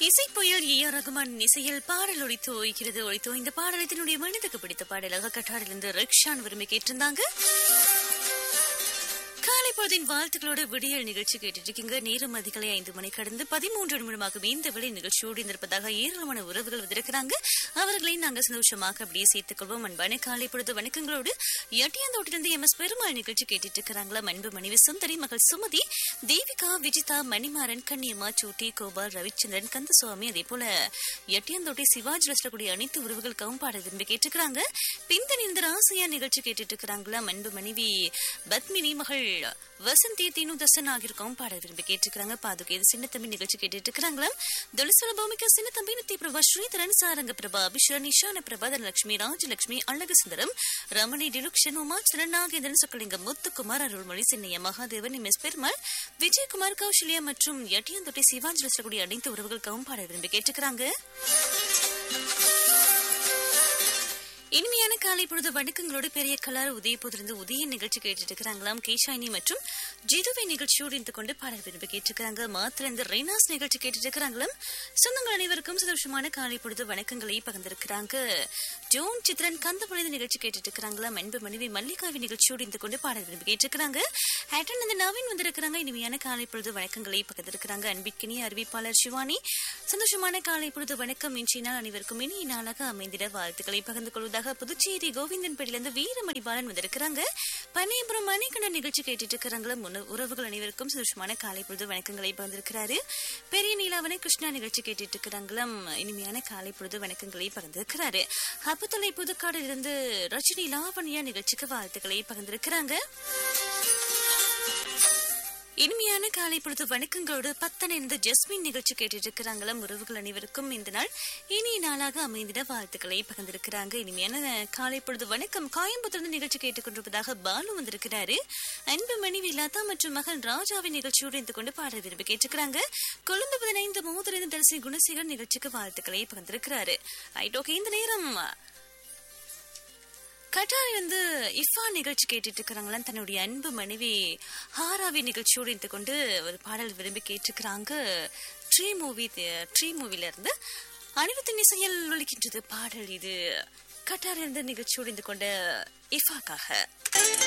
இசை புயல் A R Rahman இசையில் பாடல் ஒளித்து ஓய்கிறது ஒளித்து இந்த பாடலை தன்னுடைய மனதுக்கு பிடித்த பாடலாக கட்டாரிலிருந்து ரிக்ஷான் விரும்பி கேட்டிருந்தாங்க காலை பொழுதின் வாழ்த்துக்களோட விடியல் நிகழ்ச்சி கேட்டுட்டு இருக்கீங்க நேரம் அதிகாலை ஐந்து மணி கடந்து பதிமூன்று நிமிடமாகும் இந்த வேலை நிகழ்ச்சியோடு இருந்திருப்பதாக ஏராளமான உறவுகள் வந்திருக்கிறாங்க அவர்களை நாங்கள் சந்தோஷமாக அப்படியே சேர்த்துக் கொள்வோம் அன்பான காலை பொழுது வணக்கங்களோடு எட்டியாந்தோட்டிலிருந்து எம் எஸ் பெருமாள் நிகழ்ச்சி கேட்டுட்டு இருக்கிறாங்களா அன்பு மனைவி சுந்தரி மகள் சுமதி தேவிகா விஜிதா மணிமாறன் கண்ணியம்மா சூட்டி கோபால் ரவிச்சந்திரன் கந்தசுவாமி அதே போல எட்டியாந்தோட்டை சிவாஜி ரசிக்கக்கூடிய அனைத்து உறவுகள் கவும்பாட விரும்பி கேட்டுக்கிறாங்க பிந்தன் இந்த ராசியா நிகழ்ச்சி கேட்டுட்டு இருக்கிறாங்களா அன்பு மனைவி பத்மினி மகள் வசந்தி தீனு தசன் ஆகியிருக்கவும் பாட விரும்பி கேட்டுக்கிறாங்க பாதுகை இது சின்ன தம்பி நிகழ்ச்சி கேட்டுட்டு இருக்கிறாங்களா துளசுல பூமிக்கு சின்ன தம்பி நித்தி பிரபா ஸ்ரீதரன் சாரங்க பிரபா அபிஷா நிஷான பிரபா தனலட்சுமி ராஜலட்சுமி அழகு சுந்தரம் ரமணி டிலுக்ஷன் உமாச்சரன் நாகேந்திரன் சொக்கலிங்கம் முத்துக்குமார் அருள்மொழி சின்னைய மகாதேவன் எம் எஸ் பெருமாள் விஜயகுமார் கௌசல்யா மற்றும் எட்டியந்தொட்டை சிவாஞ்சலி சொல்லக்கூடிய அனைத்து உறவுகள் கவும் பாட விரும்பி கேட்டுக்கிறாங்க இனிமையான காலை பொழுது வணக்கங்களோடு பெரிய கலார் உதயபுதிலிருந்து உதய நிகழ்ச்சி கேட்டுட்டு இருக்கிறாங்களாம் கேஷாயினி மற்றும் ஜிதுவை நிகழ்ச்சியோடு இருந்து கொண்டு பாடல் விரும்பி கேட்டிருக்கிறாங்க மாத்திரந்து ரெய்னாஸ் நிகழ்ச்சி கேட்டுட்டு இருக்கிறாங்களாம் சொந்தங்கள் அனைவருக்கும் சந்தோஷமான காலை பொழுது வணக்கங்களை பகிர்ந்திருக்கிறாங்க ஜோன் சித்ரன் கந்த பொழுது நிகழ்ச்சி கேட்டுட்டு இருக்கிறாங்களாம் அன்பு மனைவி மல்லிகாவி நிகழ்ச்சியோடு இருந்து கொண்டு பாடல் விரும்பி கேட்டிருக்கிறாங்க ஹேட்டன் இந்த நவீன் வந்திருக்கிறாங்க இனிமையான காலை பொழுது வணக்கங்களை பகிர்ந்திருக்கிறாங்க அன்பிற்கினிய அறிவிப்பாளர் சிவானி சந்தோஷமான காலை பொழுது வணக்கம் இன்றைய நாள் அனைவருக்கும் இனிய நாளாக அமைந்திட வாழ்த்துக்களை பகிர்ந்து கொள்வதாக புதுச்சேரி கோவிந்தன்பேட்டிலிருந்து வீரமணி பாலன் வந்திருக்கிறாங்க பனையபுரம் மணிக்கண்ணன் நிகழ்ச்சி கேட்டுட்டு இருக்கிறாங்களா முன்ன- உறவுகள் அனைவருக்கும் சந்தோஷமான காலை பொழுது வணக்கங்களை பகிர்ந்திருக்கிறாரு பெரிய நீலாவணை கிருஷ்ணா நிகழ்ச்சி கேட்டுட்டு இருக்கிறாங்களாம் இனிமையான காலை பொழுது வணக்கங்களை பகிர்ந்திருக்கிறாரு அப்பத்தொலை புதுக்காடில் இருந்து ரஜினி லாவண்யா நிகழ்ச்சிக்கு வாழ்த்துக்களை பகிர்ந்திருக்கிறாங்க இனிமையான காலை பொழுது வணக்கங்களோடு பத்தனைந்து ஜஸ்மின் நிகழ்ச்சி கேட்டுட்டு இருக்கிறாங்களாம் உறவுகள் அனைவருக்கும் இந்த நாள் இனிய நாளாக அமைந்திட வாழ்த்துக்களை பகிர்ந்திருக்கிறாங்க இனிமையான காலை பொழுது வணக்கம் காயம்புத்திலிருந்து நிகழ்ச்சி கேட்டுக்கொண்டிருப்பதாக பாலு வந்திருக்கிறாரு அன்பு மனைவி லதா மற்றும் மகன் ராஜாவின் நிகழ்ச்சியோடு இருந்து கொண்டு பாட விரும்பி கேட்டுக்கிறாங்க கொழும்பு பதினைந்து மூதறிந்து தரிசி குணசேகர் நிகழ்ச்சிக்கு வாழ்த்துக்களை பகிர்ந்திருக்கிறாரு ரைட் ஓகே இந்த நேரம் கட்டாரில் வந்து இஃபா நிகழ்ச்சி கேட்டுட்டு இருக்கிறாங்களா தன்னுடைய அன்பு மனைவி ஹாராவி நிகழ்ச்சியோடு இருந்து கொண்டு ஒரு பாடல் விரும்பி கேட்டிருக்கிறாங்க ட்ரீ மூவி ட்ரீ மூவில இருந்து அனிருத்தின் இசையில் ஒலிக்கின்றது பாடல் இது கட்டாரில் இருந்து நிகழ்ச்சியோடு இருந்து கொண்ட இஃபாக்காக